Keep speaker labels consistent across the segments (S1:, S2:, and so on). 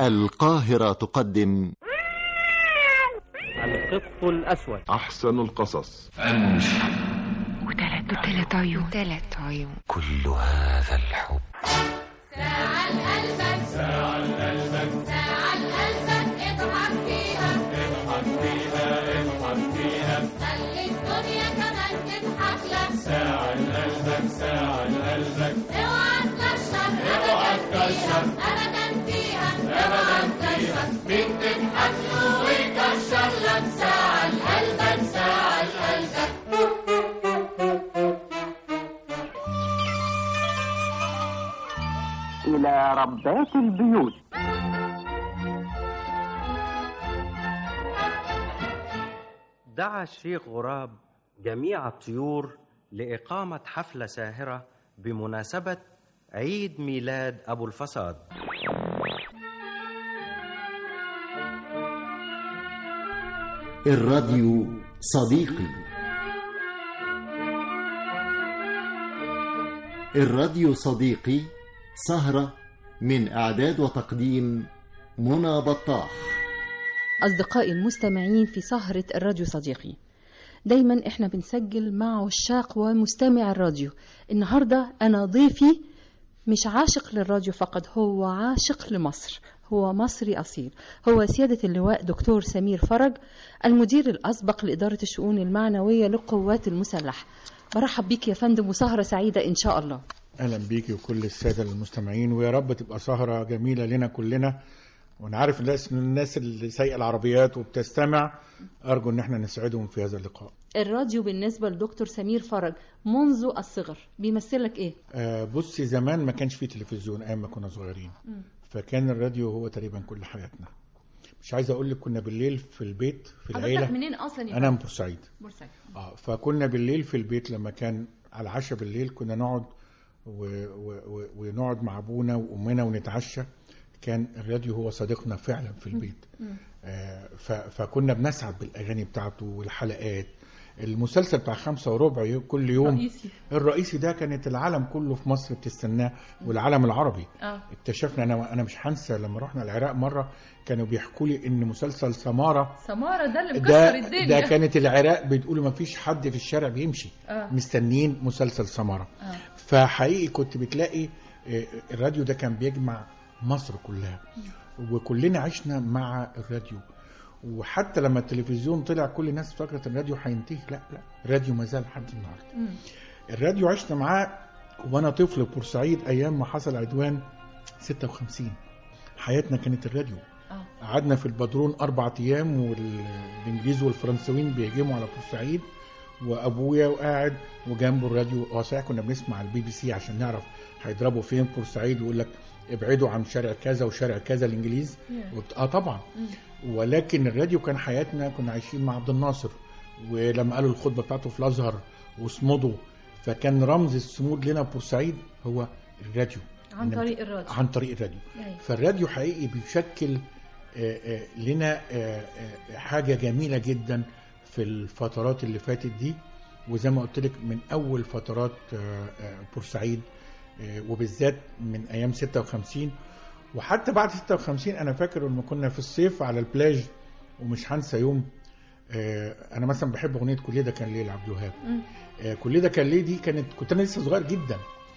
S1: القاهرة تقدم
S2: القط الأسود
S3: أحسن القصص
S4: وتلات وتلات عيون تلات عيون
S1: كل هذا الحب
S5: ساعة لقلبك ساعة لقلبك ساعة لقلبك اضحك فيها اضحك فيها اضحك فيها خلي الدنيا كمان تضحك لك ساعة لقلبك ساعة لقلبك اوعى تكشر اوعى تكشر ابدا فيها ابدا فيها مين تضحك له ويكشر لك ساعة لقلبك ساعة لقلبك
S6: إلى ربات البيوت
S2: دعا الشيخ غراب جميع الطيور لإقامة حفلة ساهرة بمناسبة عيد ميلاد أبو الفساد
S1: الراديو صديقي الراديو صديقي سهرة من إعداد وتقديم منى بطاح
S7: أصدقائي المستمعين في سهرة الراديو صديقي دايما احنا بنسجل مع عشاق ومستمع الراديو النهاردة أنا ضيفي مش عاشق للراديو فقط هو عاشق لمصر هو مصري أصيل هو سيادة اللواء دكتور سمير فرج المدير الأسبق لإدارة الشؤون المعنوية للقوات المسلحة برحب بيك يا فندم وسهرة سعيدة إن شاء الله
S8: اهلا بيكي وكل الساده المستمعين ويا رب تبقى سهره جميله لنا كلنا وانا عارف الناس من الناس اللي سايقه العربيات وبتستمع ارجو ان احنا نسعدهم في هذا اللقاء
S7: الراديو بالنسبة لدكتور سمير فرج منذ الصغر بيمثلك إيه؟
S8: آه بصي زمان ما كانش فيه تلفزيون ايام ما كنا صغيرين فكان الراديو هو تقريبا كل حياتنا مش عايز اقول لك كنا بالليل في البيت في العيله
S7: منين أصلا يا
S8: انا من بورسعيد
S7: بورسعيد
S8: اه فكنا بالليل في البيت لما كان على العشاء بالليل كنا نقعد و... و... و... ونقعد مع ابونا وامنا ونتعشى كان الراديو هو صديقنا فعلا في البيت آه ف... فكنا بنسعد بالاغاني بتاعته والحلقات المسلسل بتاع خمسة وربع يو- كل يوم
S7: رئيسي.
S8: الرئيسي ده كانت العالم كله في مصر بتستناه والعالم العربي
S7: آه.
S8: اكتشفنا انا انا مش هنسى لما رحنا العراق مره كانوا بيحكوا لي ان مسلسل سماره
S7: سمارة ده اللي
S8: ده ده كانت العراق بتقول ما فيش حد في الشارع بيمشي
S7: آه.
S8: مستنيين مسلسل سمارة
S7: آه.
S8: فحقيقي كنت بتلاقي آه، الراديو ده كان بيجمع مصر كلها وكلنا عشنا مع الراديو وحتى لما التلفزيون طلع كل الناس فكرت الراديو هينتهي لا لا الراديو ما زال لحد النهارده الراديو عشنا معاه وانا طفل في بورسعيد ايام ما حصل عدوان 56 حياتنا كانت الراديو
S7: آه.
S8: قعدنا في البدرون اربع ايام والانجليز والفرنساويين بيهجموا على بورسعيد وابويا وقاعد وجنبه الراديو هو صحيح كنا بنسمع البي بي سي عشان نعرف هيضربوا فين بورسعيد ويقول لك ابعدوا عن شارع كذا وشارع كذا الانجليز وبت... اه طبعا ولكن الراديو كان حياتنا كنا عايشين مع عبد الناصر ولما قالوا الخطبه بتاعته في الازهر وصمدوا فكان رمز الصمود لنا بورسعيد هو الراديو
S7: عن
S8: إن-
S7: طريق الراديو.
S8: عن طريق الراديو
S7: أيوة.
S8: فالراديو حقيقي بيشكل آه، آه، لنا آه، آه، حاجة جميلة جدا في الفترات اللي فاتت دي وزي ما قلت لك من أول فترات آه، آه، بورسعيد آه، وبالذات من أيام 56 وحتى بعد 56 أنا فاكر لما كنا في الصيف على البلاج ومش هنسى يوم آه، أنا مثلا بحب أغنية كل ده كان ليه لعبد الوهاب آه، كل ده كان ليه دي كانت كنت أنا لسه صغير جدا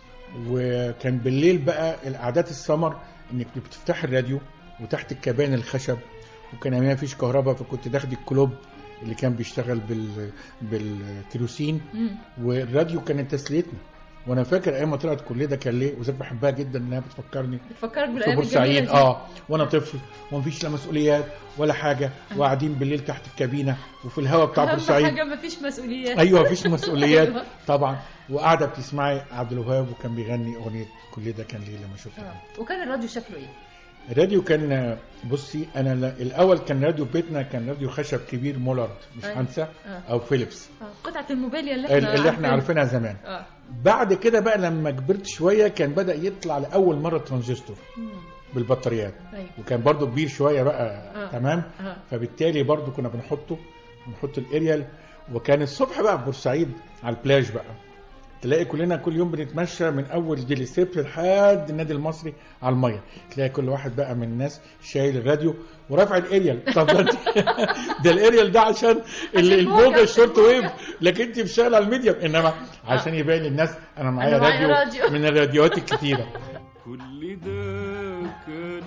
S8: وكان بالليل بقى القعدات السمر انك بتفتح الراديو وتحت الكبان الخشب وكان ايامها مفيش كهرباء فكنت تاخد الكلوب اللي كان بيشتغل بال بالكيروسين والراديو كانت تسليتنا وانا فاكر ايام ما طلعت كل ده كان ليه وزي بحبها جدا انها بتفكرني
S7: بتفكرك
S8: في
S7: بالأيام
S8: بورسعيد
S7: الجميلة دي
S8: اه وانا طفل ومفيش لا مسؤوليات ولا حاجه وقاعدين بالليل تحت الكابينه وفي الهواء بتاع
S7: أهم
S8: بورسعيد
S7: حاجة مفيش مسؤوليات
S8: ايوه مفيش مسؤوليات
S7: أيوة.
S8: طبعا وقاعده بتسمعي عبد الوهاب وكان بيغني اغنيه كل ده كان ليه لما شفت
S7: آه. وكان الراديو شكله إيه؟
S8: الراديو كان بصي انا لا- الاول كان راديو بيتنا كان راديو خشب كبير مولارد مش
S7: أيوة.
S8: هنسى
S7: آه.
S8: او فيليبس
S7: آه. قطعة الموبيليا اللي احنا
S8: اللي احنا عارفينها زمان
S7: اه
S8: بعد كده بقى لما كبرت شويه كان بدا يطلع لاول مره ترانزستور بالبطاريات
S7: أيوة.
S8: وكان برضو كبير شويه بقى
S7: آه.
S8: تمام
S7: آه.
S8: فبالتالي برضو كنا بنحطه بنحط الاريال وكان الصبح بقى في بورسعيد على البلاج بقى تلاقي كلنا كل يوم بنتمشى من اول ديليسيب لحد النادي المصري على الميه تلاقي كل واحد بقى من الناس شايل الراديو ورافع الاريال طب ده انت- ده الاريال ده عشان ال- الموجه الشورت ويف لكن انت مشغل على الميديم انما عشان يبين للناس انا معايا
S3: أنا معايا
S8: راديو,
S3: راديو.
S8: من الراديوات الكتيره
S9: كل ده كان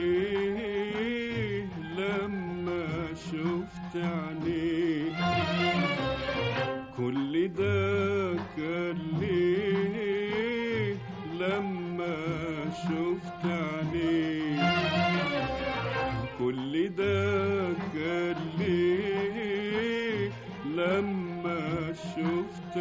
S9: ليه لما شفت عينيك كل ده كان ليه لما شفت عينيك كل ده كان ليه لما شفت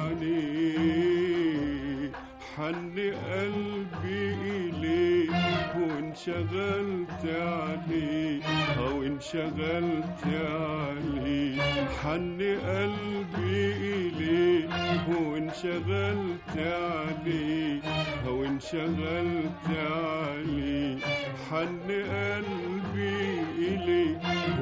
S9: عينيك حن قلبي إليك وانشغلت عليك أو انشغلت عليك حن قلبي إليك وانشغلت عليك أو انشغلت عليك حن قلبي إليك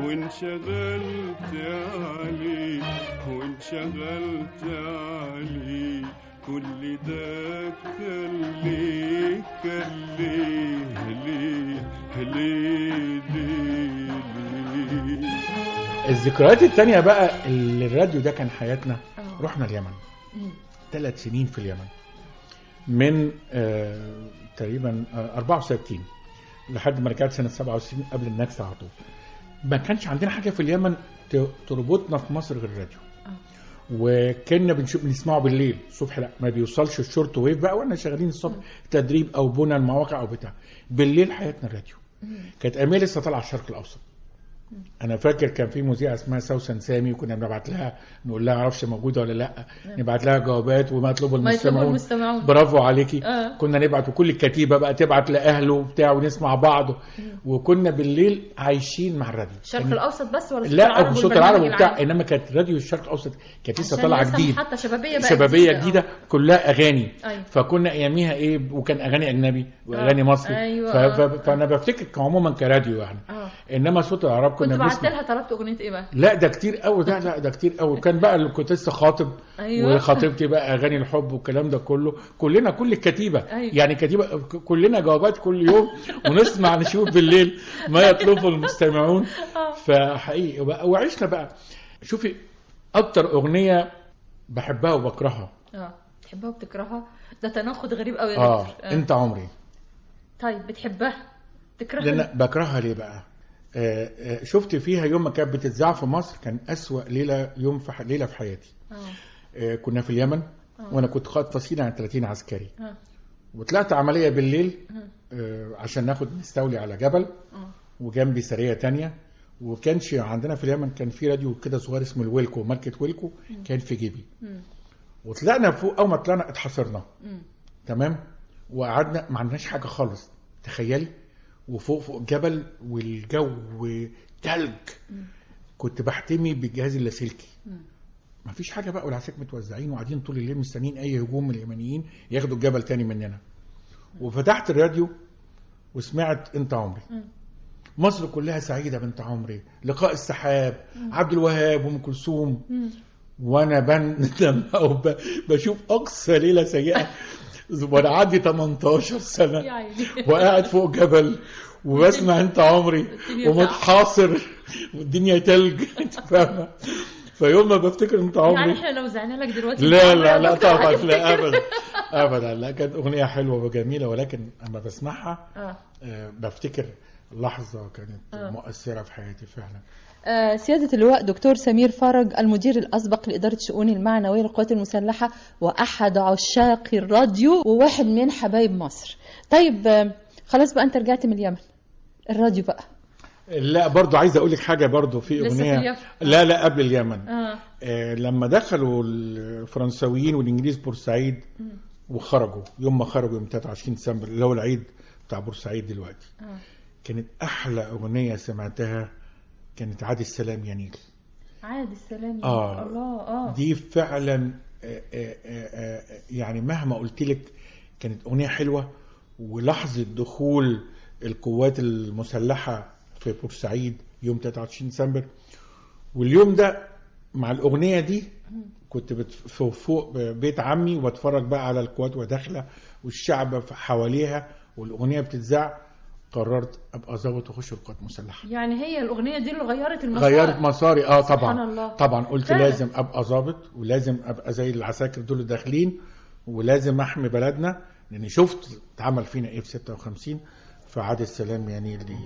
S9: وانشغلت عليك وانشغلت عليك كل ده كان ليه كان ليه ليه ليه ليه ليه
S8: الذكريات التانية بقى اللي الراديو ده كان حياتنا
S3: آه.
S8: رحنا اليمن
S3: مم.
S8: ثلاث سنين في اليمن من آه تقريبا آه 64 لحد ما رجعت سنة 67 قبل النكسة على طول ما كانش عندنا حاجة في اليمن ت- تربطنا في مصر غير الراديو وكنا بنشوف بنسمعه بالليل الصبح لا ما بيوصلش الشورت ويف بقى واحنا شغالين الصبح تدريب او بنى المواقع او بتاع بالليل حياتنا الراديو كانت امير لسه طالعه على الشرق الاوسط انا فاكر كان في مذيعه اسمها سوسن سامي وكنا بنبعت لها نقول لها معرفش موجوده ولا لا نبعت لها جوابات وما يطلبه
S3: ما يطلبه
S8: المستمعون
S3: المستمعون
S8: برافو عليكي
S3: آه.
S8: كنا نبعت وكل الكتيبه بقى تبعت لاهله وبتاع ونسمع بعض وكنا بالليل عايشين مع الراديو
S3: الشرق
S8: كان-
S3: الاوسط بس ولا
S8: لا وصوت العرب
S3: والبرنامج
S8: وبتاع
S3: العام؟
S8: انما كانت راديو الشرق الاوسط كانت لسه
S3: عشان
S8: طالعه
S3: لسه
S8: جديد
S3: محطة شبابية بقى
S8: شبابيه
S3: جديدة.
S8: جديده كلها اغاني
S3: أيوة.
S8: فكنا اياميها ايه وكان اغاني اجنبي واغاني
S3: آه.
S8: مصري
S3: أيوة.
S8: ف... ف... فانا بفتكر عموما كراديو يعني
S3: اه
S8: انما صوت العرب
S3: كنت
S8: كنا
S3: بعت
S8: بنسمع
S3: لها طلبت اغنيه ايه بقى؟
S8: لا ده كتير قوي ده لا ده كتير قوي كان بقى اللي كنت لسه خاطب
S3: أيوة.
S8: وخطيبتي بقى اغاني الحب والكلام ده كله كلنا كل الكتيبه
S3: أيوة.
S8: يعني كتيبه ك- كلنا جوابات كل يوم ونسمع نشوف بالليل ما يطلبه المستمعون فحقيقي وبقى- وعشنا بقى شوفي اكتر اغنيه بحبها وبكرهها
S3: اه تحبها وبتكرهها ده تناقض غريب قوي يا
S8: اه
S3: دكتور.
S8: انت عمري
S3: طيب بتحبها تكرهها
S8: لان بكرهها ليه بقى آه، آه، شفت فيها يوم ما كانت بتتذاع في مصر كان أسوأ ليله يوم في ح- ليله في حياتي
S3: اه
S8: آه، كنا في اليمن وانا كنت قائد فصيل عن 30 عسكري
S3: اه
S8: وطلعت عمليه بالليل آه، عشان ناخد نستولي على جبل
S3: اه
S8: وجنبي سريه تانية وكانش عندنا في اليمن كان في راديو كده صغير اسمه الويلكو ماركه ويلكو كان في جيبي
S3: مم.
S8: وطلعنا فوق اول ما طلعنا اتحصرنا
S3: مم.
S8: تمام وقعدنا ما عندناش حاجه خالص تخيلي وفوق فوق جبل والجو تلج كنت بحتمي بالجهاز اللاسلكي
S3: مم.
S8: ما فيش حاجه بقى والعساكر متوزعين وقاعدين طول الليل مستنيين اي هجوم من اليمنيين ياخدوا الجبل تاني مننا وفتحت الراديو وسمعت انت عمري
S3: مم.
S8: مصر كلها سعيده بنت عمري لقاء السحاب عبد الوهاب وام كلثوم
S3: مم.
S8: وانا بندم او ب- بشوف اقصى ليله سيئه وانا عندي 18 سنه
S3: يا عيني
S8: وقاعد فوق جبل وبسمع انت عمري
S3: الدنيا
S8: ومتحاصر والدنيا تلج انت فاهمه فيوم ما بفتكر انت
S3: يعني
S8: عمري
S3: احنا لو زعلنا لك دلوقتي
S8: لا
S3: عمري
S8: لا
S3: يا
S8: لا
S3: دكتور
S8: طبعا
S3: هتفتكر.
S8: لا ابدا ابدا لا كانت اغنيه حلوه وجميله ولكن اما بسمعها
S3: اه
S8: آه، بفتكر لحظه كانت
S3: آه.
S8: مؤثره في حياتي فعلا
S7: آه، سيادة اللواء دكتور سمير فرج المدير الأسبق لإدارة الشؤون المعنوية للقوات المسلحة وأحد عشاق الراديو وواحد من حبايب مصر طيب آه، خلاص بقى أنت رجعت من اليمن الراديو بقى
S8: لا برضو عايز اقول لك حاجه برضو في
S3: لسه في
S8: اغنيه
S3: اليمن؟
S8: لا لا قبل اليمن
S3: اه
S8: آه، لما دخلوا الفرنساويين والانجليز بورسعيد وخرجوا يوم ما خرجوا يوم 23 ديسمبر اللي هو العيد بتاع بورسعيد دلوقتي
S3: اه
S8: كانت احلى اغنيه سمعتها كانت عاد السلام يا نيل
S3: عادي السلام يا
S8: آه.
S3: الله اه
S8: دي فعلا آه، آه، آه، آه، يعني مهما قلت لك كانت اغنيه حلوه ولحظه دخول القوات المسلحه في بورسعيد يوم 23 ديسمبر واليوم ده مع الاغنيه دي كنت بت- فوق- فوق بيت عمي وبتفرج بقى على القوات وداخله والشعب حواليها والاغنيه بتتذاع قررت ابقى ظابط واخش القوات المسلحه
S3: يعني هي الاغنيه دي اللي غيرت المسار
S8: غيرت مساري اه
S3: سبحان
S8: طبعا
S3: الله.
S8: طبعا قلت
S3: فعلا.
S8: لازم ابقى ظابط ولازم ابقى زي العساكر دول اللي داخلين ولازم احمي بلدنا لاني شفت اتعمل فينا ايه في 56 فعاد السلام يعني اللي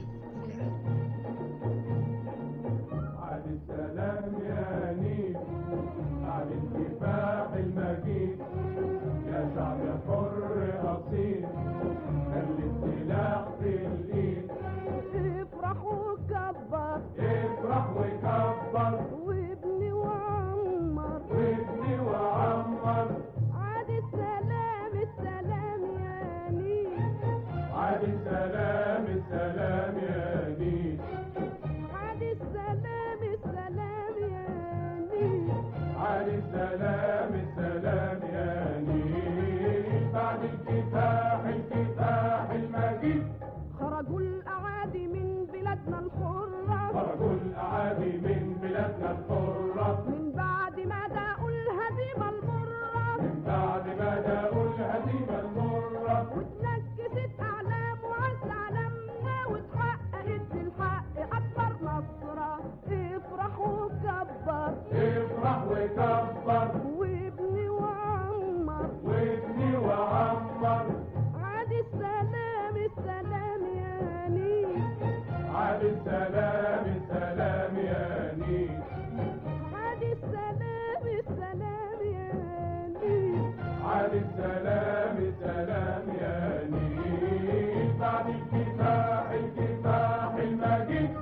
S9: عاد السلام يا نيل عاد الكفاح المجيد يا شعب حر أصيل خلي السلاح في الإيد
S5: افرح وكبر
S9: افرح وكبر
S5: وابني وعمر
S9: وابني وعمر
S5: عاد السلام السلام يا نيل
S9: عاد السلام السلام يا نيل
S5: عاد السلام السلام يا نيل
S9: عاد السلام السلام يا نيل بعد الكفاح الكفاح المجيد
S5: خرجوا الأعادي من بلادنا الحرة
S9: خرجوا الأعادي من بلادنا الحرة
S5: من بعد ما داقوا الهزيمة المرة
S9: من بعد ما داقوا الهزيمة المرة
S5: واتنكست أعلام وعز علمنا واتحققت بالحق أكبر نصرة افرح وكبر
S9: افرح وكبر
S5: وابني وعمر
S9: وابني وعمر
S5: عاد السلام السلام يا نيل
S9: عاد السلام السلام يا نيل
S5: عاد السلام السلام يا نيل
S9: عاد السلام السلام يا نيل بعد الكفاح الكفاح المجيد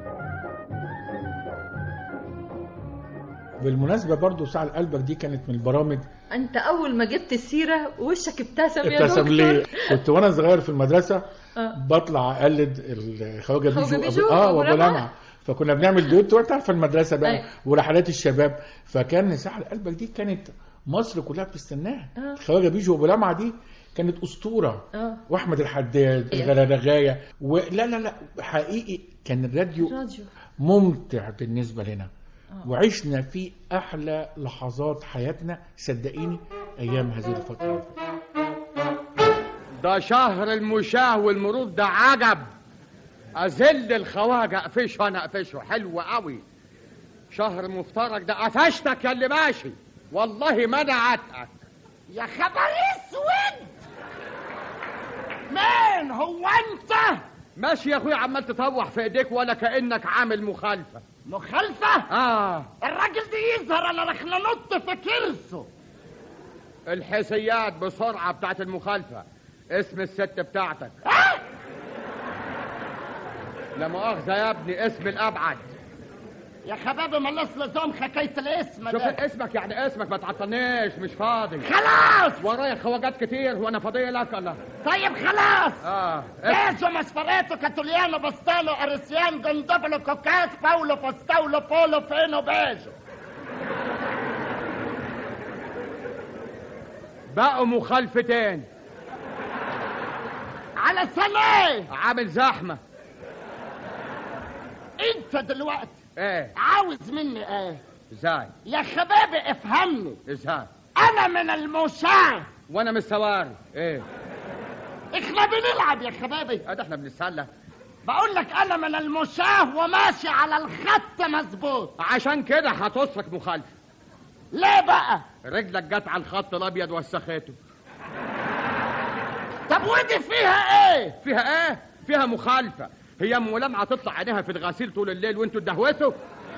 S8: بالمناسبه برضو ساعه قلبك دي كانت من البرامج
S3: انت اول ما جبت السيره وشك ابتسم يا
S8: ابتسم
S3: دكتور
S8: لي كنت وانا صغير في المدرسه
S3: آه.
S8: بطلع اقلد الخواجه
S3: خواجة
S8: بيجو
S3: بيجو
S8: أبو- اه
S3: وأبو
S8: وابو
S3: لمعة.
S8: لمعه فكنا بنعمل دوت وانت عارفه المدرسه بقى
S3: أيوة.
S8: ورحلات الشباب فكان ساعه قلبك دي كانت مصر كلها بتستناها
S3: آه.
S8: الخواجه بيجو وابو لمعه دي كانت اسطوره
S3: اه
S8: واحمد الحداد
S3: أيوة.
S8: الغرغايه ولا لا لا حقيقي كان الراديو
S3: راديو
S8: ممتع بالنسبه لنا
S3: آه.
S8: وعشنا في احلى لحظات حياتنا صدقيني ايام هذه الفتره
S10: ده شهر المشاه والمرور ده عجب أذل الخواجة أقفشه أنا أقفشه حلو قوي شهر مفترج ده قفشتك يا اللي ماشي والله ما أنا عاتقك
S11: يا خبر اسود مين هو انت
S10: ماشي يا أخويا عمال تطوح في إيديك ولا كأنك عامل مخالفة
S11: مخالفة
S10: آه
S11: الراجل ده يظهر انا رح ننط في كرسه
S10: الحسيات بسرعة بتاعت المخالفة اسم الست بتاعتك لا مؤاخذة يا ابني اسم الأبعد
S11: يا خبابي ملاش لزوم حكاية الاسم
S10: شوف
S11: ده
S10: اسمك يعني اسمك ما تعطلنيش مش خاضي
S11: خلاص
S10: ورايا خواجات كتير وانا فاضيلك الله
S11: طيب خلاص
S10: اه
S11: بيزو مسفريتو كاتوليانو بستانو ارسيان جندوبلو كوكاس باولو فاستاولو بولو فينو بيجو
S10: بقوا مخالفتين
S11: على سنة
S10: عامل زحمة
S11: انت دلوقتي
S10: ايه
S11: عاوز مني ايه
S10: ازاي
S11: يا خبابي افهمني
S10: ازاي
S11: انا من المشاة
S10: وانا مش سواري ايه
S11: احنا بنلعب يا خبابي
S10: ده احنا بنتسلى
S11: بقول لك انا من المشاة وماشي على الخط مظبوط
S10: عشان كده هتصلك مخالفة
S11: ليه بقى
S10: رجلك جت على الخط الابيض وسخته
S11: طب ودي فيها ايه
S10: فيها ايه فيها مخالفة هي ام لمعة تطلع عينيها في الغسيل طول الليل وانتوا تدهوسوا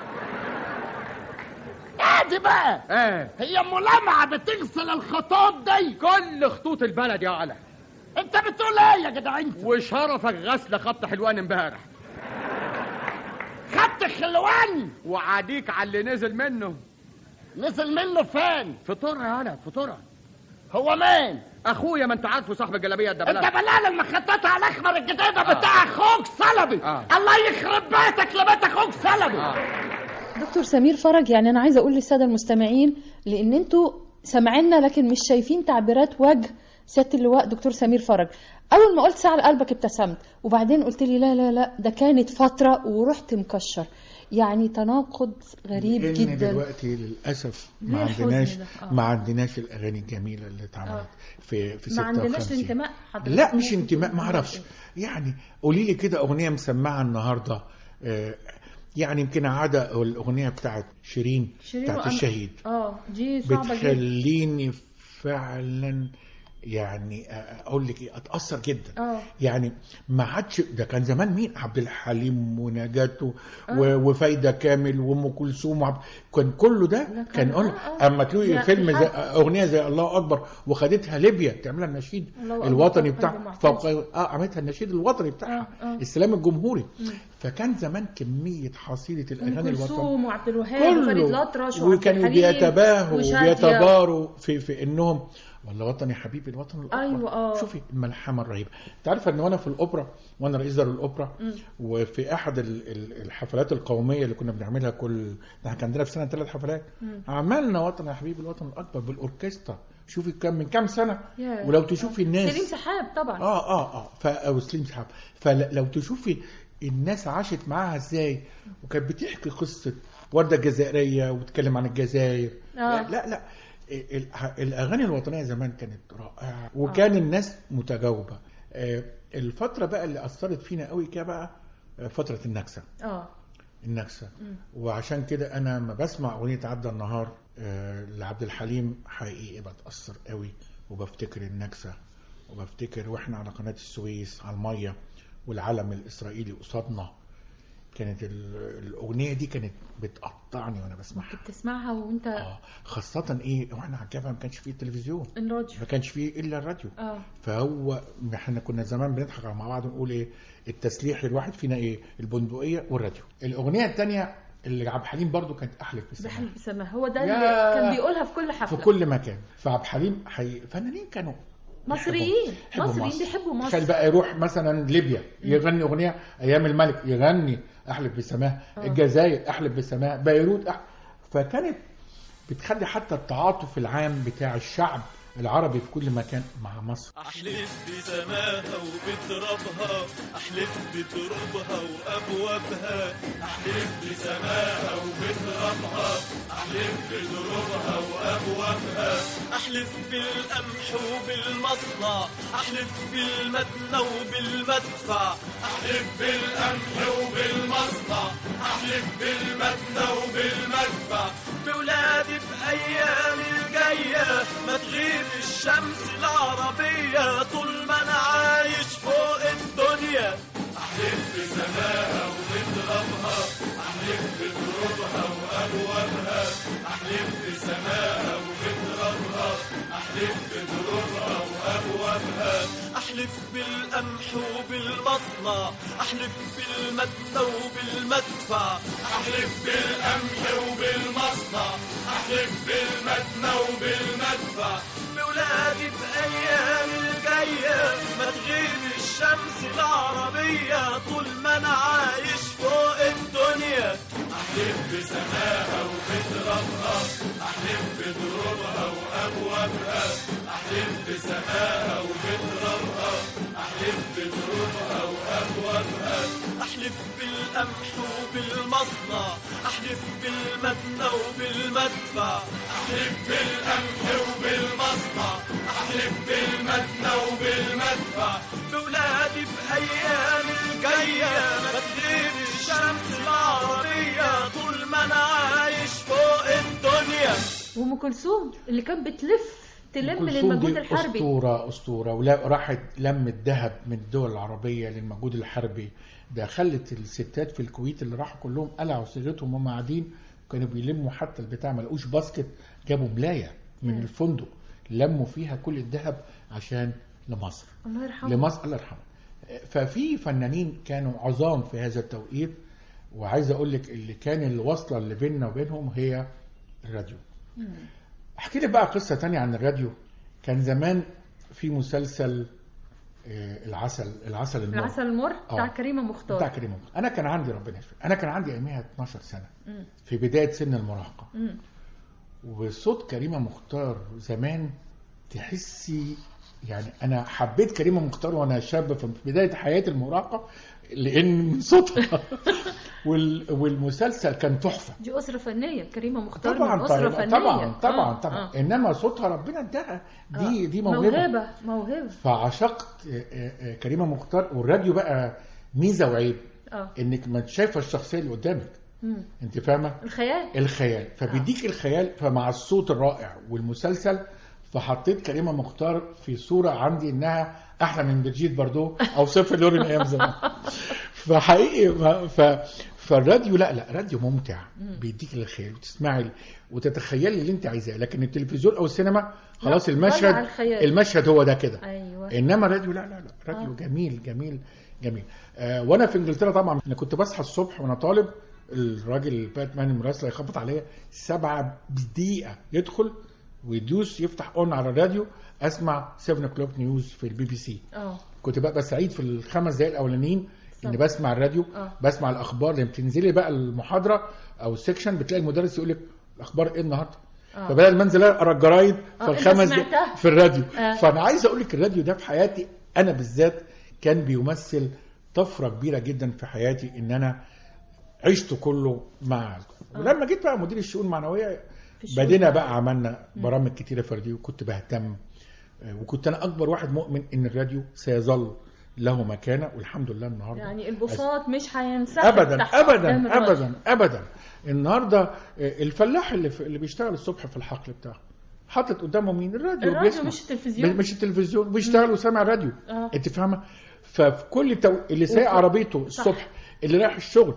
S11: ادي بقى
S10: ايه
S11: هي ملامعة بتغسل الخطوط دي
S10: كل خطوط البلد يا على
S11: انت بتقول ايه يا جدع انت
S10: وشرفك غسل خط حلوان امبارح
S11: خدت خلوان
S10: وعاديك على اللي نزل منه
S11: نزل منه فين
S10: فطورة يا على فطورة
S11: هو مين
S10: اخويا ما انت عارفه صاحب الجلابيه ده
S11: انت بلال المخططة على الاحمر الجديدة
S10: آه.
S11: بتاع اخوك صلبي
S10: آه.
S11: الله يخرب بيتك لبيت اخوك صلبي
S10: آه.
S7: دكتور سمير فرج يعني انا عايزه اقول للساده المستمعين لان انتوا سامعيننا لكن مش شايفين تعبيرات وجه سياده اللواء دكتور سمير فرج اول ما قلت ساعه لقلبك ابتسمت وبعدين قلت لي لا لا لا ده كانت فتره ورحت مكشر يعني تناقض غريب
S8: لأن
S7: جدا
S8: دلوقتي للاسف
S7: ليه
S8: ما
S7: الحزن
S8: عندناش
S7: ده؟ آه.
S8: ما عندناش الاغاني الجميله اللي اتعملت
S7: آه.
S8: في في
S7: ما عندناش
S8: 56
S7: الانتماء حضرتك
S8: لا مش
S7: ممكن
S8: انتماء
S7: تقول
S8: ما اعرفش يعني قولي لي كده اغنيه مسمعه النهارده آه، يعني يمكن عاده الاغنيه بتاعت شيرين
S7: شيرين
S8: بتاعت
S7: وأنا-
S8: الشهيد
S7: اه دي صعبه جدا
S8: بتخليني فعلا يعني اقول لك ايه اتاثر جدا
S7: اه
S8: يعني ما عادش ده كان زمان مين عبد الحليم ونجاته
S7: آه.
S8: و- وفايده كامل وام كلثوم وعبد... كان كله ده
S7: كان-
S8: كان قول
S7: آه، آه.
S8: اما تلاقي
S7: لا،
S8: فيلم زي
S7: الحق.
S8: اغنيه زي الله اكبر وخدتها ليبيا تعملها النشيد
S7: الله أكبر،
S8: الوطني
S7: فوق
S8: بتاع
S7: قلب معتز.
S8: فوق اه عملتها النشيد الوطني بتاعها
S7: آه، آه.
S8: السلام الجمهوري
S7: مم.
S8: فكان زمان كميه حصيله
S7: ام
S8: الاغاني الوطنيه
S7: كلثوم وعبد الوهاب وفريد
S8: كله
S7: الأطرش وعبد
S8: وكانوا
S7: الحليم
S8: بيتباهوا
S7: وشادية.
S8: وبيتباروا في في انهم والله وطني حبيبي الوطن الاكبر
S7: أيوة، آه.
S8: شوفي الملحمه الرهيبه انت عارفه ان وانا في الاوبرا وانا رئيس دار الاوبرا
S7: مم.
S8: وفي احد ال- ال- الحفلات القوميه اللي كنا بنعملها كل احنا كان عندنا في سنه ثلاث حفلات
S7: مم.
S8: عملنا وطن يا حبيبي الوطن الاكبر بالاوركسترا شوفي كم من كام سنه
S7: ياه.
S8: ولو تشوفي الناس
S7: سليم سحاب طبعا
S8: اه اه اه ف او سليم سحاب فلو تشوفي الناس عاشت معاها ازاي وكانت بتحكي قصه ورده الجزائريه وتتكلم عن الجزائر
S7: آه.
S8: لا لا ال- الاغاني الوطنيه زمان كانت رائعه وكان الناس متجاوبه آه، الفتره بقى اللي اثرت فينا قوي كده بقى آه، فتره النكسه
S7: اه
S8: النكسه
S7: مم.
S8: وعشان كده انا لما بسمع اغنيه عدى النهار آه، لعبد الحليم حقيقي بتاثر قوي وبفتكر النكسه وبفتكر واحنا على قناه السويس على الميه والعلم الاسرائيلي قصادنا كانت ال- الاغنيه دي كانت بتقطعني وانا بسمعها
S7: كنت تسمعها وانت
S8: اه خاصه ايه واحنا على الجبهه ما كانش فيه تلفزيون
S7: الراديو
S8: ما كانش فيه الا الراديو
S7: اه
S8: فهو احنا كنا زمان بنضحك مع بعض ونقول ايه التسليح للواحد فينا ايه البندقيه والراديو الاغنيه الثانيه اللي عبد الحليم برضو كانت احلف في السماء
S7: بحلف السماء هو ده
S8: يا-
S7: اللي كان بيقولها في كل حفله
S8: في كل مكان فعبد الحليم حي... فنانين كانوا
S7: مصريين
S8: يحبوا
S7: مصريين
S8: مصر.
S7: بيحبوا مصر
S8: تخيل بقى يروح مثلا ليبيا يغني اغنيه ايام الملك يغني احلف بسماه
S7: آه.
S8: الجزائر احلف بسماه بيروت أح... فكانت بتخلي حتى التعاطف العام بتاع الشعب العربي في كل مكان مع مصر
S12: احلف بسماها وبترابها احلف بترابها وابوابها احلف بسماها وبترابها احلف بترابها وابوابها احلف بالقمح وبالمصنع احلف بالمدنى وبالمدفع احلف بالقمح وبالمصنع احلف بالمدنى وبالمدفع بولادي بايام الجايه ما تغيب الشمس العربيه طول ما انا عايش فوق الدنيا احلف بسماها وبترابها احلف بترابها وابوابها احلف بسماها وبترابها احلف بترابها وابوابها احلف بالقمح وبالمصنع احلف بالمدنى وبالمدفع احلف بالقمح وبالمصنع احلف بالمدنى وبالمدفع بولادي بايام الجايه ما تغيب الشمس العربيه طول ما انا عايش فوق الدنيا احلف بسماها وبترابها احلف بدروبها وابوابها احلف بسماها وبترابها احلف بدروبها وابوابها احلف بالقمح وبالمصنع احلف بالمدنى وبالمدفع احلف بالقمح وبالمصنع احلف بالمدنى وبالمدفع بولادي بايام الجايه ما تغيب الشمس العربيه طول ما انا عايش فوق الدنيا
S7: وام كلثوم اللي كانت بتلف تلم
S8: كلثوم
S7: للمجهود
S8: دي
S7: الحربي
S8: اسطوره اسطوره ولا راحت لمت ذهب من الدول العربيه للمجهود الحربي ده خلت الستات في الكويت اللي راحوا كلهم قلعوا صيغتهم وهم قاعدين كانوا بيلموا حتى البتاع ما لقوش باسكت جابوا ملايه من
S7: مم.
S8: الفندق لموا فيها كل الذهب عشان لمصر
S7: الله يرحمه
S8: لمصر الله يرحمه ففي فنانين كانوا عظام في هذا التوقيت وعايز اقول لك اللي كان الوصله اللي بيننا وبينهم هي الراديو
S7: مم.
S8: احكي لك بقى قصه تانية عن الراديو كان زمان في مسلسل آه، العسل العسل المر
S7: العسل المر بتاع
S8: آه.
S7: كريمه مختار
S8: بتاع كريم مختار. انا كان عندي ربنا يشفي انا كان عندي ايامها 12 سنه
S7: مم.
S8: في بدايه سن المراهقه
S7: مم.
S8: وصوت كريمه مختار زمان تحسي يعني انا حبيت كريمه مختار وانا شاب في بدايه حياتي المراهقه لان من صوتها وال... والمسلسل كان تحفه
S3: دي اسره فنيه كريمه مختار
S8: طبعا
S3: من اسره
S8: طبعا
S3: فنيه
S8: طبعا طبعا,
S3: آه،
S8: طبعا.
S3: آه.
S8: انما صوتها ربنا اداها دي
S3: آه.
S8: دي موهبه
S3: موهبه موهبه
S8: فعشقت آه، آه، آه، كريمه مختار والراديو بقى ميزه وعيب
S3: اه
S8: انك ما شايفه الشخصيه اللي قدامك
S3: مم.
S8: انت فاهمه
S3: الخيال
S8: الخيال فبيديك الخيال فمع الصوت الرائع والمسلسل فحطيت كريمه مختار في صوره عندي انها احلى من برجيت باردو او صفر لورين ايام زمان فحقيقي ما- ف فالراديو لا لا راديو ممتع بيديك الخيال وتسمعي وتتخيلي اللي انت عايزاه لكن التلفزيون او السينما خلاص
S3: لا،
S8: المشهد
S3: ضيع الخيال.
S8: المشهد هو ده كده
S3: ايوه
S8: انما الراديو لا لا لا راديو
S3: آه.
S8: جميل جميل جميل آه وانا في انجلترا طبعا انا كنت بصحى الصبح وانا طالب الراجل باتمان المراسل يخبط عليا سبعة بدقيقة يدخل ويدوس يفتح اون على الراديو اسمع 7 كلوك نيوز في البي بي سي
S3: اه
S8: كنت بقى سعيد في الخمس دقايق الاولانيين اني بسمع الراديو
S3: آه.
S8: بسمع الاخبار لما بتنزلي بقى المحاضره او السكشن بتلاقي المدرس يقول لك الاخبار ايه النهارده
S3: آه.
S8: فبدل ما انزل اقرا الجرايد
S3: آه،
S8: في
S3: أنت
S8: الخمس
S3: سمعتها؟
S8: دقايق في الراديو
S3: آه.
S8: فانا عايز اقول لك الراديو ده في حياتي انا بالذات كان بيمثل طفره كبيره جدا في حياتي ان انا عشت كله مع ولما جيت بقى مدير الشؤون المعنويه
S3: الشؤون
S8: بدينا بقى عملنا برامج كتيره في الراديو وكنت بهتم آه، وكنت انا اكبر واحد مؤمن ان الراديو سيظل له مكانه والحمد لله النهارده
S3: يعني البساط مش هينسحب
S8: ابدا
S3: تحت قدام
S8: ابدا
S3: الراجل.
S8: ابدا ابدا النهارده آه، الفلاح اللي في اللي بيشتغل الصبح في الحقل بتاعه حاطط قدامه مين الراديو
S3: الراديو
S8: بيسمع.
S3: مش التلفزيون.
S8: مش التلفزيون بيشتغل وسامع راديو
S3: آه.
S8: انت فاهمه ففي كل تو... اللي سايق
S3: وف-
S8: عربيته
S3: صح.
S8: الصبح اللي رايح الشغل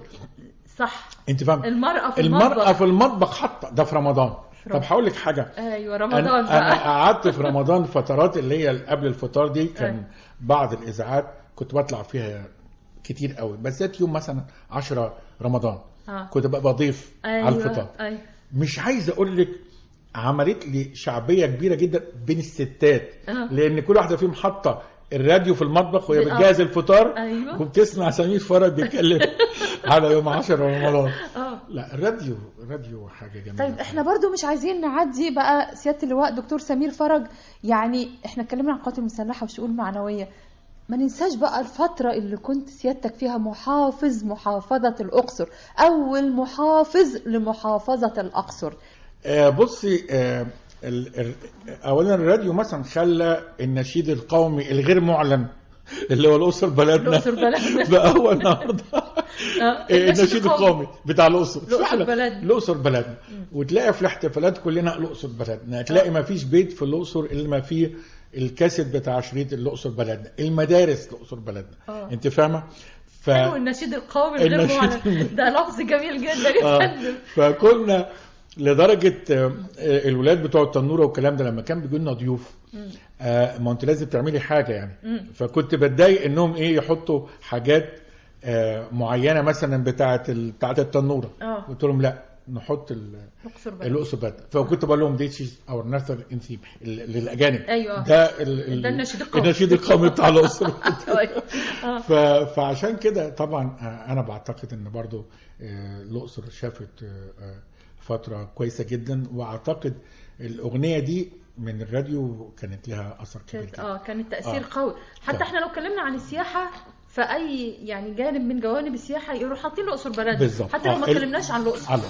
S3: صح
S8: انت فاهمه
S3: المرأة في
S8: المرأة
S3: المطبخ.
S8: في المطبخ حاطه ده في رمضان طب
S3: رمضان.
S8: هقول لك حاجه
S3: ايوه رمضان
S8: انا انا
S3: بقى
S8: قعدت في رمضان فترات اللي هي قبل الفطار دي كان
S3: أيوة.
S8: بعض الاذاعات كنت بطلع فيها كتير قوي بالذات يوم مثلا 10 رمضان
S3: آه.
S8: كنت بقى بضيف
S3: ايوه
S8: على الفطار
S3: ايوه
S8: مش عايز اقول لك عملت لي شعبيه كبيره جدا بين الستات
S3: آه.
S8: لان كل واحده فيهم حاطه الراديو في المطبخ وهي
S3: ب- آه.
S8: بتجهز الفطار
S3: أيوة.
S8: وبتسمع سمير فرج بيتكلم على يوم 10 رمضان
S3: اه
S8: لا الراديو الراديو حاجه جميله
S7: طيب احنا برضو مش عايزين نعدي بقى سياده اللواء دكتور سمير فرج يعني احنا اتكلمنا عن القوات المسلحه والشؤون المعنويه ما ننساش بقى الفترة اللي كنت سيادتك فيها محافظ محافظة الأقصر أول محافظ لمحافظة الأقصر
S8: آه، بصي آه، ال- ال- اولا الراديو مثلا خلى النشيد القومي الغير معلن اللي هو الاقصر بلدنا
S3: الأقصر بلدنا.
S8: بقى هو النهارده
S3: آه،
S8: آه، النشيد القومي بتاع الاقصر
S3: الأقصر
S8: فعلا
S3: بلدنا.
S8: الاقصر بلدنا وتلاقي في الاحتفالات كلنا الاقصر بلدنا تلاقي ما فيش بيت في الاقصر الا ما فيه الكاسيت بتاع شريط الاقصر بلدنا المدارس الاقصر بلدنا
S3: آه.
S8: انت فاهمه ف
S3: حلو النشيد القومي الغير
S8: النشيد
S3: معلن
S8: الم-
S3: ده لفظ جميل جدا يا
S8: آه.
S3: فندم
S8: فكنا لدرجه آه، آه، الولاد بتوع التنوره والكلام ده لما كان بيجوا لنا ضيوف
S3: مم.
S8: آه، ما انت لازم تعملي حاجه يعني
S3: مم.
S8: فكنت بتضايق انهم ايه يحطوا حاجات آه، معينه مثلا بتاعه ال- بتاعه التنوره
S3: اه
S8: قلت لهم لا نحط ال-
S3: الأقصر بلدنا.
S8: الاقصر بلد فكنت بقول لهم ديتش او ناثر انثيم للاجانب
S3: أيوة.
S8: ده ال- ال-
S3: ده النشيد القومي.
S8: النشيد القومي بتاع الاقصر
S3: أيوة. آه.
S8: ف... فعشان كده طبعا آه، انا بعتقد ان برضو آه، الاقصر شافت آه، آه، فتره كويسه جدا واعتقد الاغنيه دي من الراديو كانت لها اثر كبير
S3: كانت
S8: جدا
S3: اه كانت تأثير
S8: آه.
S3: قوي حتى
S8: طيب.
S3: احنا لو اتكلمنا عن السياحة فأي يعني جانب من جوانب السياحة يروح حاطين الأقصر بلد
S8: بالظبط.
S3: حتى لو
S8: آه،
S3: ما
S8: ال-
S3: اتكلمناش عن الأقصر
S8: على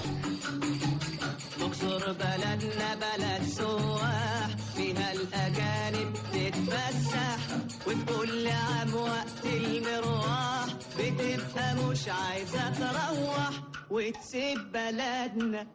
S13: اقصر بلدنا بلد سواح فيها الاجانب تتفسح وفي كل عام وقت المروح بتبقى مش عايزه تروح وتسيب بلدنا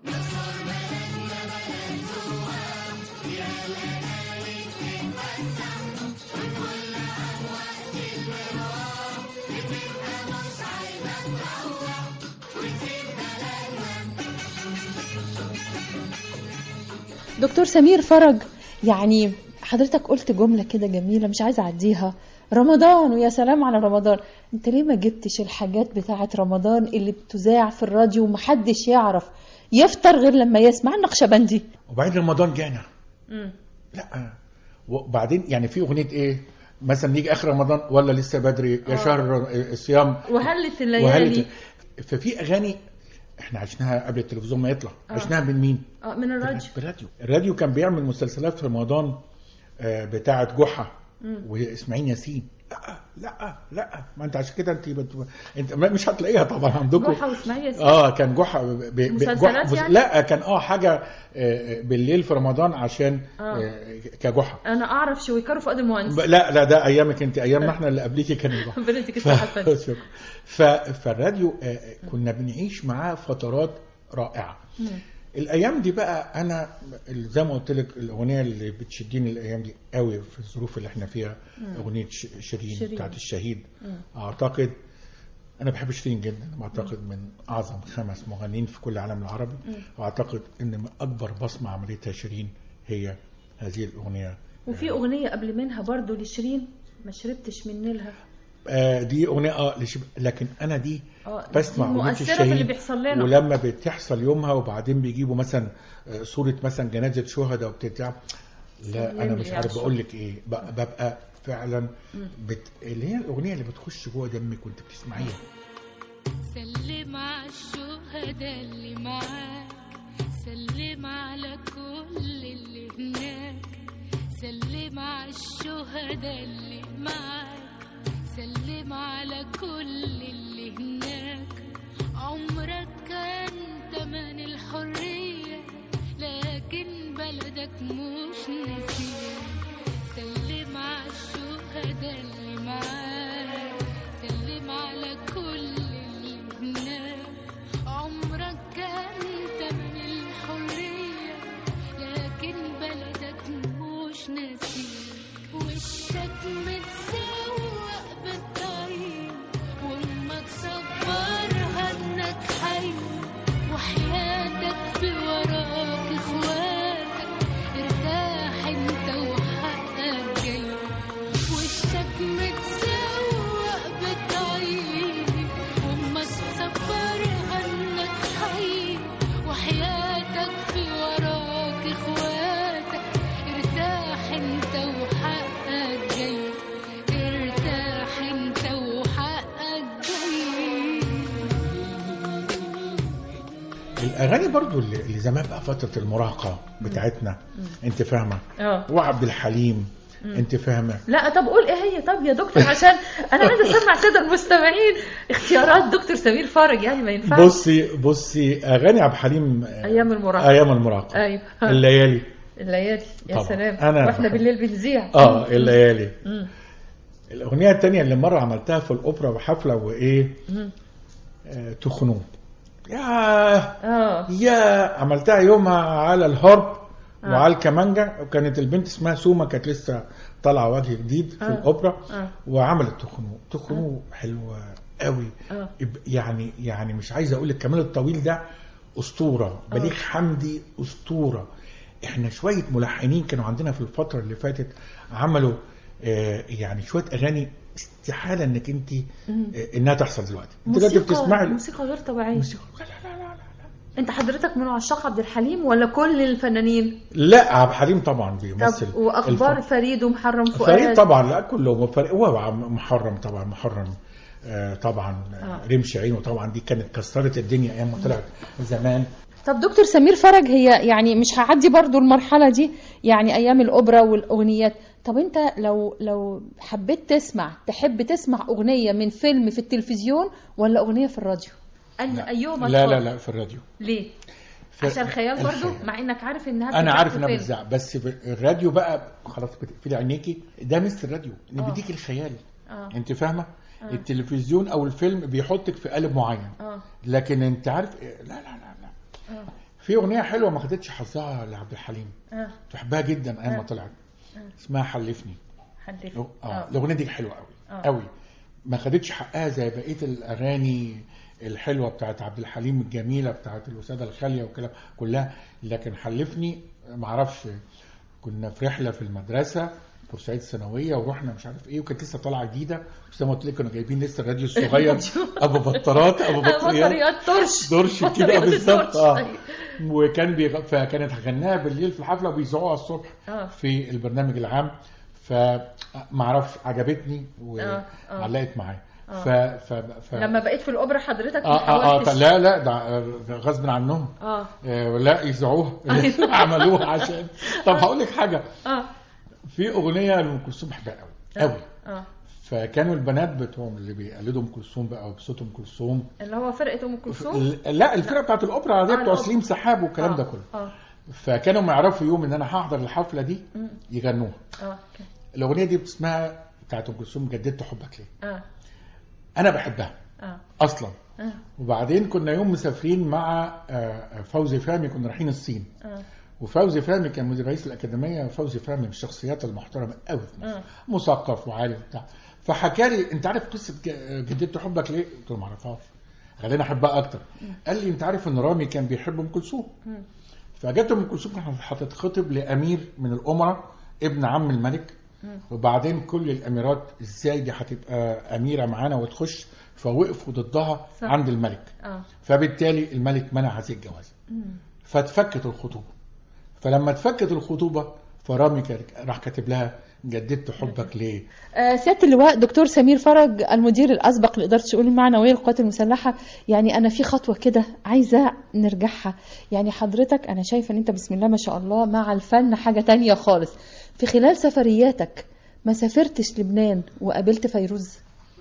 S7: دكتور سمير فرج يعني حضرتك قلت جملة كده جميلة مش عايزة أعديها رمضان ويا سلام على رمضان انت ليه ما جبتش الحاجات بتاعة رمضان اللي بتذاع في الراديو ومحدش يعرف يفطر غير لما يسمع النقشبندي
S8: وبعدين رمضان جانا
S3: مم.
S8: لا وبعدين يعني في اغنيه ايه مثلا نيجي اخر رمضان ولا لسه بدري يا
S3: آه.
S8: شهر الصيام
S3: وهلت الليالي
S8: وهلت ففي اغاني احنا عشناها قبل التلفزيون ما يطلع
S3: آه.
S8: عشناها من مين؟
S3: اه من الراديو
S8: بالراديو الراديو كان بيعمل مسلسلات في رمضان آه، بتاعه جحا
S3: مم.
S8: واسماعيل ياسين لا لا لا ما انت عشان كده انت بت... انت ما- مش هتلاقيها طبعا عندكم
S3: جحا واسماعيل ياسين
S8: اه كان جحا ب... ب...
S3: مسلسلات
S8: جحا-
S3: يعني؟
S8: لا كان اه حاجه آه، بالليل في رمضان عشان
S3: آه.
S8: آه، كجحا
S3: انا اعرف شويكار وفؤاد المهندس
S8: ب- لا لا ده ايامك انت ايامنا احنا اللي قبليكي كان جحا
S3: ربنا يديك
S8: ف...
S3: الصحه الفنية.
S8: شكرا. ف... فالراديو آه، كنا بنعيش معاه فترات رائعه
S3: مم.
S8: الايام دي بقى انا زي ما قلت لك الاغنيه اللي بتشدني الايام دي قوي في الظروف اللي احنا فيها
S3: مم.
S8: اغنيه ش- شيرين,
S3: شيرين.
S8: بتاعت الشهيد
S3: مم.
S8: اعتقد انا بحب شيرين جدا بعتقد من اعظم خمس مغنيين في كل العالم العربي
S3: مم.
S8: واعتقد ان من اكبر بصمه عملتها شيرين هي هذه الاغنيه
S3: وفي اغنيه قبل منها برضو لشيرين ما شربتش من نيلها
S8: آه دي اغنيه اه لشب... لكن انا دي
S3: اه
S8: بسمع
S3: دي
S8: اغنيه
S3: مؤثرة في
S8: الشهيد
S3: اللي بيحصل لنا
S8: ولما بتحصل يومها وبعدين بيجيبوا مثلا آه، صوره مثلا جنازه شهداء وبتاع لا انا
S3: سلم
S8: مش
S3: لي
S8: عارف
S3: على
S8: بقول لك ايه ب- ببقى فعلا
S3: مم.
S8: بت... اللي هي الاغنيه اللي بتخش جوه دمك وانت بتسمعيها
S14: سلم على الشهداء اللي معاك سلم على كل اللي هناك سلم على الشهداء اللي معاك سلم على كل اللي هناك عمرك كان تمن الحرية لكن بلدك مش نسيان سلم على الشهداء اللي معاك سلم على كل اللي هناك عمرك كان تمن الحرية لكن بلدك مش ناسيك وشك متسوق بالطريق وامك صبرها انك حي وحياتك في وراك اخواتك ارتاح انت وحقك جاي وشك متسوق بالطريق وامك صبرها انك حي وحياتك في وراك اخواتك ارتاح انت وحقك جاي ارتاح انت وحقك جاي
S8: الاغاني برضو اللي اللي زمان بقى فتره المراهقه بتاعتنا انت فاهمه
S3: اه
S8: وعبد الحليم
S3: مم.
S8: انت فاهمه
S3: لا طب قول ايه هي طب يا دكتور عشان انا عايزه اسمع الساده المستمعين اختيارات دكتور سمير فرج يعني ما ينفعش
S8: بصي بصي اغاني عبد الحليم آه،
S3: ايام المراهقه
S8: ايام المراهقه
S3: ايوه
S8: الليالي
S3: الليالي يا
S8: طبعا.
S3: سلام
S8: أنا
S3: واحنا
S8: بحب-
S3: بالليل بنذيع
S8: اه الليالي
S3: مم.
S8: الاغنيه الثانيه اللي مره عملتها في الاوبرا وحفله وايه
S3: مم.
S8: آه تخنوه يا
S3: اه
S8: يا عملتها يومها على الهارب
S3: آه.
S8: وعلى الكمانجا وكانت البنت اسمها سوما كانت لسه طالعه وجه جديد في
S3: آه.
S8: الاوبرا
S3: آه.
S8: وعملت تخنوه تخنوه حلوه قوي
S3: اه
S8: اب- يعني يعني مش عايز اقول لك كمال الطويل ده اسطوره بليغ حمدي اسطوره احنا شويه ملحنين كانوا عندنا في الفتره اللي فاتت عملوا آه يعني شويه اغاني استحاله انك انت
S3: مم.
S8: آه انها تحصل دلوقتي انت دلوقتي
S3: موسيقى
S8: بتسمعي
S3: موسيقى غير طبيعيه
S8: موسيقى
S3: انت حضرتك من عشاق عبد الحليم ولا كل الفنانين
S8: لا عبد الحليم طبعا بيمثل
S3: طب واخبار
S8: الف-
S3: فريد ومحرم فؤاد
S8: فريد طبعا لا كلهم فريد هو محرم طبعا محرم آه طبعا
S3: آه.
S8: آه. رمش عينه طبعا دي كانت كسرت الدنيا ايام ما طلعت زمان
S7: طب دكتور سمير فرج هي يعني مش هعدي برضو المرحلة دي يعني أيام الأوبرا والأغنيات طب أنت لو لو حبيت تسمع تحب تسمع أغنية من فيلم في التلفزيون ولا أغنية في الراديو؟
S3: أن أيهما
S8: لا لا
S3: تفضل؟
S8: لا في الراديو
S3: ليه؟
S8: في-
S3: عشان خيال برضو
S8: الخيال.
S3: مع انك عارف انها
S8: انا
S3: بتتعب
S8: عارف
S3: في
S8: انها
S3: فيلم.
S8: بتزعق بس ب- الراديو بقى خلاص بتقفلي عينيكي ده مثل الراديو ان
S3: آه.
S8: بيديك الخيال
S3: اه
S8: انت فاهمه
S3: آه.
S8: التلفزيون او الفيلم بيحطك في قالب معين
S3: اه
S8: لكن انت عارف إيه؟ لا لا لا لا
S3: اه
S8: في اغنيه حلوه ما خدتش حظها لعبد الحليم
S3: اه
S8: بحبها جدا ايام ما
S3: آه.
S8: طلعت
S3: آه.
S8: اسمها حلفني
S3: حلف
S8: اه الاغنيه دي حلوه قوي
S3: آه.
S8: قوي ما خدتش حقها زي بقيه الاغاني الحلوه بتاعت عبد الحليم الجميله بتاعت الوساده الخاليه وكلام كلها لكن حلفني ما اعرفش كنا في رحله في المدرسه بورسعيد الثانويه ورحنا مش عارف ايه وكانت لسه طالعه جديده زي ما قلت لك كانوا جايبين لسه الراديو الصغير ابو بطارات ابو بطاريات
S3: بطاريات طرش
S8: درش كده
S3: بطاريات
S8: بالظبط
S3: الدرش.
S8: اه
S3: أيوة.
S8: وكان بيغ... فكانت غناها بالليل في الحفله وبيذاعوها الصبح
S3: اه
S8: في البرنامج العام فما اعرفش عجبتني
S3: آه، آه.
S8: وعلقت معايا
S3: آه.
S8: ف... ف... ف...
S3: لما بقيت في الاوبرا حضرتك ما
S8: آه آه آه
S3: حاولتش
S8: لا لا ده ده غصب عنهم
S3: اه
S8: آه لا يذاعوها
S3: أيوة.
S8: عملوها عشان طب هقول لك حاجه
S3: اه
S8: في في اغنيه لام كلثوم بحبها قوي قوي
S3: اه
S8: فكانوا البنات بتوعهم اللي بيقلدوا ام كلثوم بقى بصوت ام كلثوم
S3: اللي هو فرقه ام كلثوم
S8: ال- لا الفرقه بتاعت الاوبرا العاديه
S3: آه،
S8: بتوع
S3: الأوبرا.
S8: سليم سحاب والكلام
S3: آه.
S8: ده كله
S3: اه
S8: فكانوا ما يعرفوا يوم ان انا هحضر الحفله دي
S3: مم.
S8: يغنوها
S3: اه اوكي
S8: الاغنيه دي اسمها بتاعت ام كلثوم جددت حبك ليه
S3: اه
S8: انا بحبها
S3: اه
S8: اصلا
S3: اه
S8: وبعدين كنا يوم مسافرين مع آه، فوزي فهمي كنا رايحين الصين
S3: اه
S8: وفوزي فهمي كان مدير رئيس الاكاديميه فوزي فهمي من الشخصيات المحترمه قوي في مصر
S3: اه
S8: مثقف وعالي وبتاع فحكى لي انت عارف قصه ج- جددت حبك ليه؟ قلت له ما اعرفهاش خليني احبها اكتر قال لي انت عارف ان رامي كان بيحب ام كلثوم
S3: مم.
S8: فجت ام كلثوم كانت هتتخطب لامير من الامراء ابن عم الملك
S3: مم.
S8: وبعدين كل الاميرات ازاي دي هتبقى اميره معانا وتخش فوقفوا ضدها
S3: صح.
S8: عند الملك
S3: اه
S8: فبالتالي الملك منع هذه الجوازه
S3: مم.
S8: فاتفكت الخطوبه فلما اتفكت الخطوبه فرامي كان- راح كاتب لها جددت حبك ليه
S7: آه، سيادة اللواء دكتور سمير فرج المدير الأسبق لإدارة الشؤون المعنوية للقوات المسلحة يعني أنا في خطوة كده عايزة نرجعها يعني حضرتك أنا شايفة أن أنت بسم الله ما شاء الله مع الفن حاجة تانية خالص في خلال سفرياتك ما سافرتش لبنان وقابلت فيروز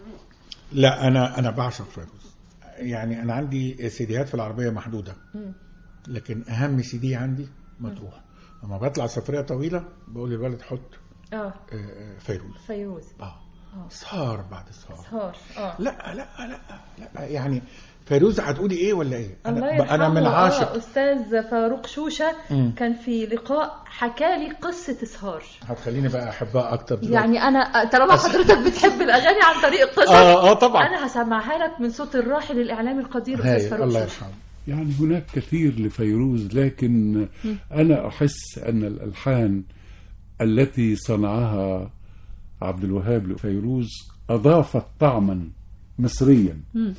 S8: لا انا انا بعشق فيروز يعني انا عندي سيديات في العربيه محدوده
S3: مم.
S8: لكن اهم سي دي عندي مطروح لما بطلع سفريه طويله بقول للولد حط
S3: اه
S8: آه، آه، فيروز
S3: فيروز
S8: اه
S3: اه
S8: سهر بعد سهر
S3: سهار اه
S8: لا لا لا لا يعني فيروز هتقولي ايه ولا ايه
S3: الله
S8: انا
S3: يرحمه
S8: انا من عاشق
S3: آه استاذ فاروق شوشه
S8: مم.
S3: كان في لقاء حكى لي قصه اسهار
S8: هتخليني بقى احبها اكتر دلوقتي.
S3: يعني انا طالما حضرتك بتحب الاغاني عن طريق القصص
S8: آه، آه، طبعاً.
S3: انا هسمعها لك من صوت الراحل الاعلامي القدير استاذ
S8: هاي
S3: فاروق
S8: الله
S3: شوشه
S8: يرحمه
S15: يعني هناك كثير لفيروز لكن أنا أحس أن الألحان التي صنعها عبد الوهاب لفيروز أضافت طعما مصريا
S7: مم.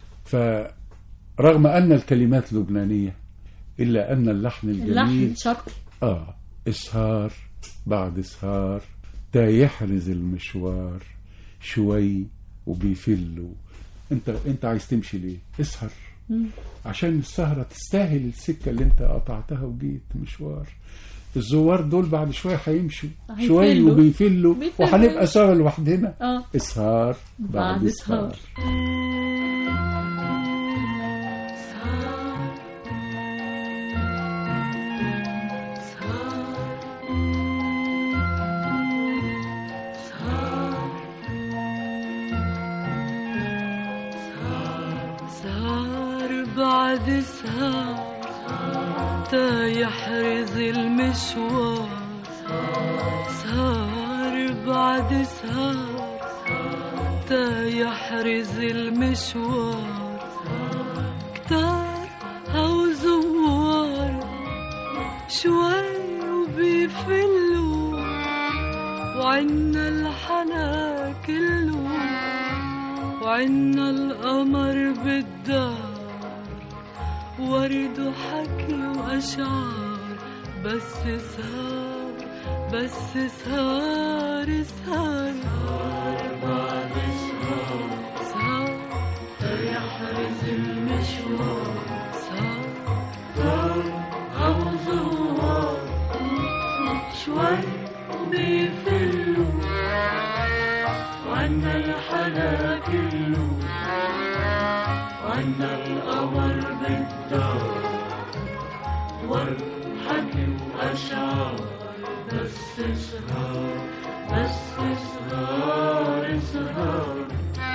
S15: فرغم أن الكلمات لبنانية إلا أن اللحن الجميل
S7: اللحن شرقي
S15: آه إسهار بعد إسهار تا يحرز المشوار شوي وبيفل أنت أنت عايز تمشي ليه؟ اسهر
S7: مم.
S15: عشان السهرة تستاهل السكة اللي أنت قطعتها وجيت مشوار الزوار دول بعد شوية هيمشوا
S7: هيفلوا.
S15: شوي وبيفلوا
S7: بيفلوا.
S15: وهنبقى سوا لوحدنا
S7: اه
S15: إسهار بعد,
S7: بعد
S15: إسهار
S16: سهر بعد سهر تا يحرز المشوار سهر بعد سهر تا يحرز المشوار كتار هو زوار شوي وبيفلوا وعنا الحلا كله وعنا القمر بالدار ورد وحكي وأشعار بس سهر بس سهر سهر بعد سهر سهر يحرز المشوار سهر أو زوار شوي بيفلوا وعنا الحلا كله وعنا القمر بالدار والحكي وأشعار بس سهر بس سهر سهر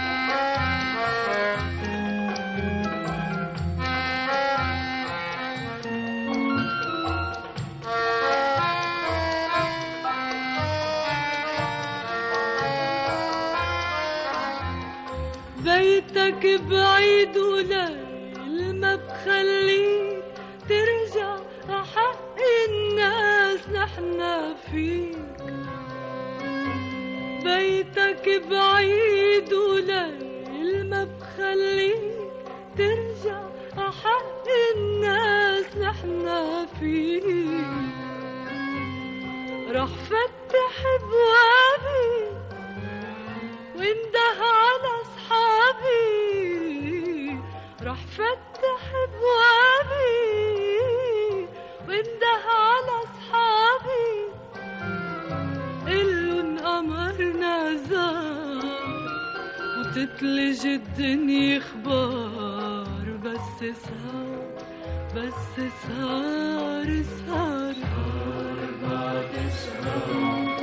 S16: بيتك بعيد وليل ما بخليك ترجع حق الناس نحنا فيك بيتك بعيد وليل ما بخليك ترجع حق الناس نحنا فيك رح فتح ابوابي وانده على اصحابي رح فتح ابوابي وانده على اصحابي تتلج الدنيا اخبار بس سهر بس سهر سهر بعد سهر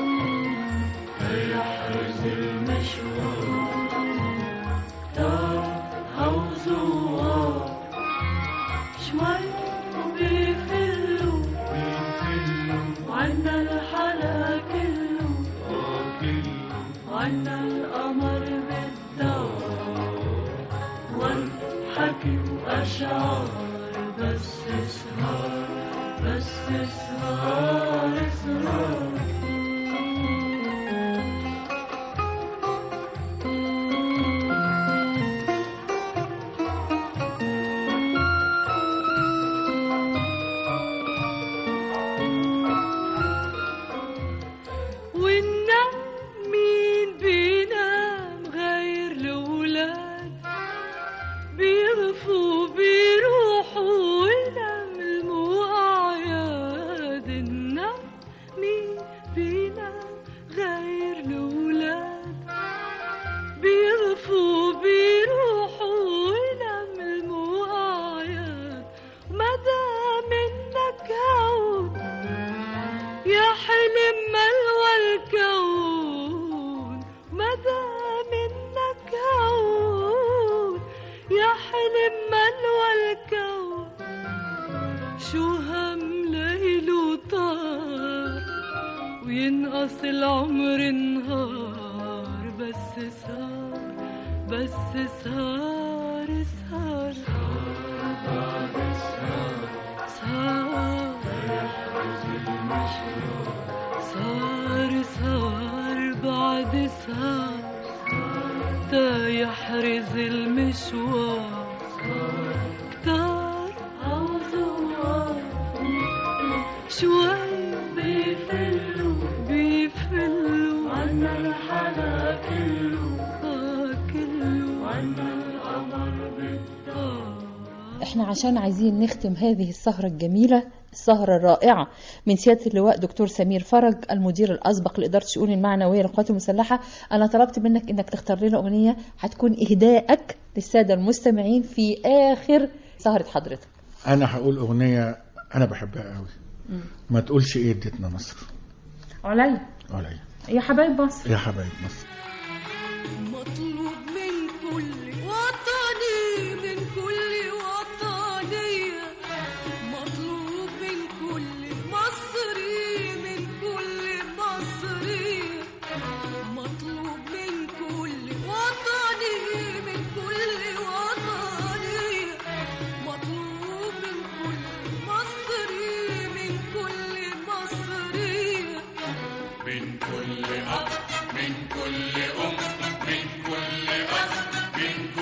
S16: يحرز المشوار دار هوزوار شوي بيفلوا وعنا الحلا كله وعنا القمر بالدار والحكي وأشعار بس سهر بس سهر سهر وننام مين بينام غير الولاد بيغفوا بيروحوا ويناموا أعياد النام مين بينام غير الولاد بيغفوا بيروحوا ويناموا أعياد مدى منك عود يا حلم ملوى الكون مدى منك عود يا حلم ملوى الكون شو هم ليل وطار وينقص العمر نهار بس سهر بس سهر سهر بعد سهر سهر صار صار بعد صار تا يحرز المشوار كتار عوزوار شوي بيفلوا بيفلوا عنا الحلا كله آه كله عنا القمر بالطار
S7: احنا عشان عايزين نختم هذه السهرة الجميلة السهرة الرائعة من سيادة اللواء دكتور سمير فرج المدير الأسبق لإدارة الشؤون المعنوية للقوات المسلحة أنا طلبت منك إنك تختار لنا أغنية هتكون إهداءك للسادة المستمعين في آخر سهرة حضرتك
S8: انا هقول اغنيه انا بحبها قوي ما تقولش ايه اديتنا مصر
S7: علي
S8: عليا
S7: يا حبايب مصر
S8: يا حبايب مصر
S16: مطلوب من كل وطني من كل وطنية مطلوب من كل مصري من كل مصرية مطلوب من كل وطني من كل وطنية مطلوب من كل مصري من كل مصرية
S12: من كل أب من كل أم من كل أخ من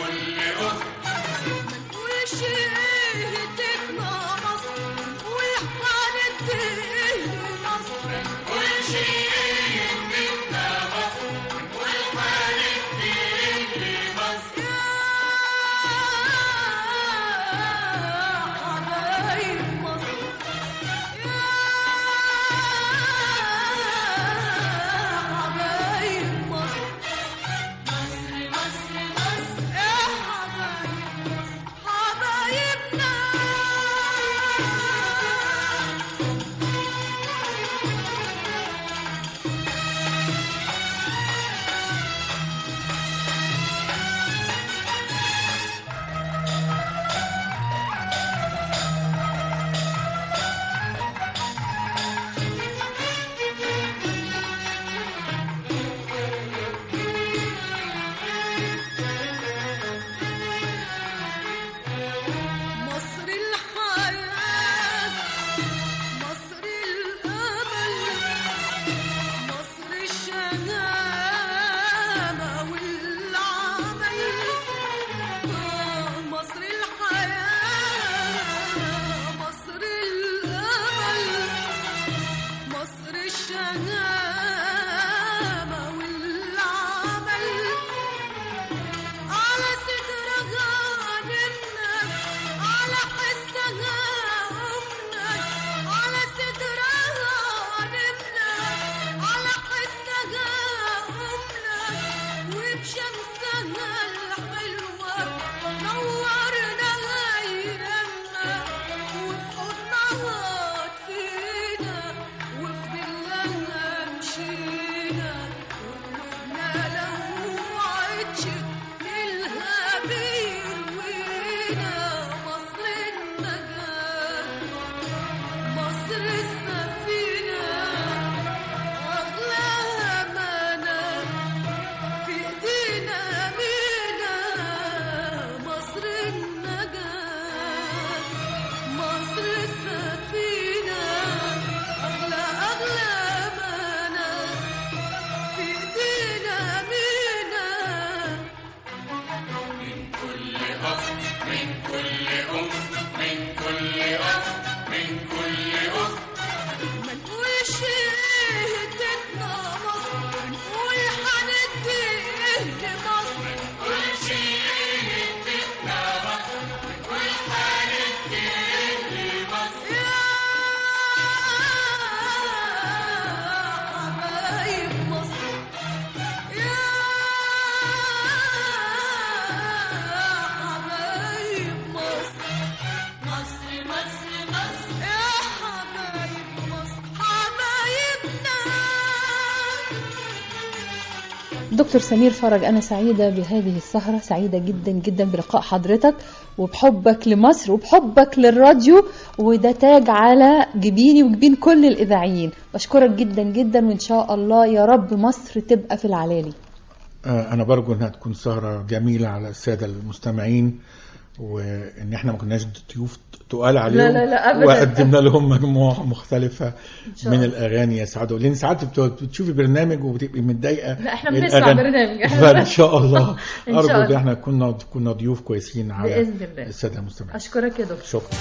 S7: دكتور سمير فرج أنا سعيدة بهذه السهرة سعيدة جدا جدا بلقاء حضرتك وبحبك لمصر وبحبك للراديو وده تاج على جبيني وجبين كل الإذاعيين بشكرك جدا جدا وإن شاء الله يا رب مصر تبقى في العلالي
S8: آه، انا برجو انها تكون سهره جميله على الساده المستمعين وان احنا ما كناش ضيوف تقال عليهم
S7: لا لا لا أبداً.
S8: وقدمنا لهم مجموعه مختلفه
S7: شاء
S8: من
S7: الله.
S8: الاغاني يسعدوا لان ساعات بت- بتشوفي برنامج وبتبقي متضايقه
S7: لا، إحنا
S8: من
S7: بنسمع
S8: الأغاني.
S7: برنامج.
S8: فان شاء الله
S7: إن شاء
S8: ارجو ان
S7: الله.
S8: احنا كنا كنا ضيوف كويسين على
S7: بإذن الله.
S8: الساده المستمعين
S7: أشكرك يا دكتور
S8: شكرا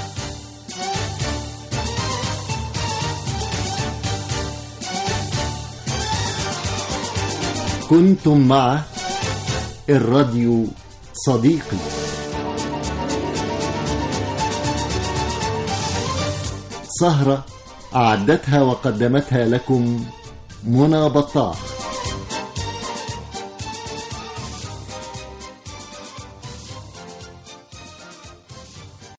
S1: كنتم مع الراديو صديقي سهرة أعدتها وقدمتها لكم منى بطاح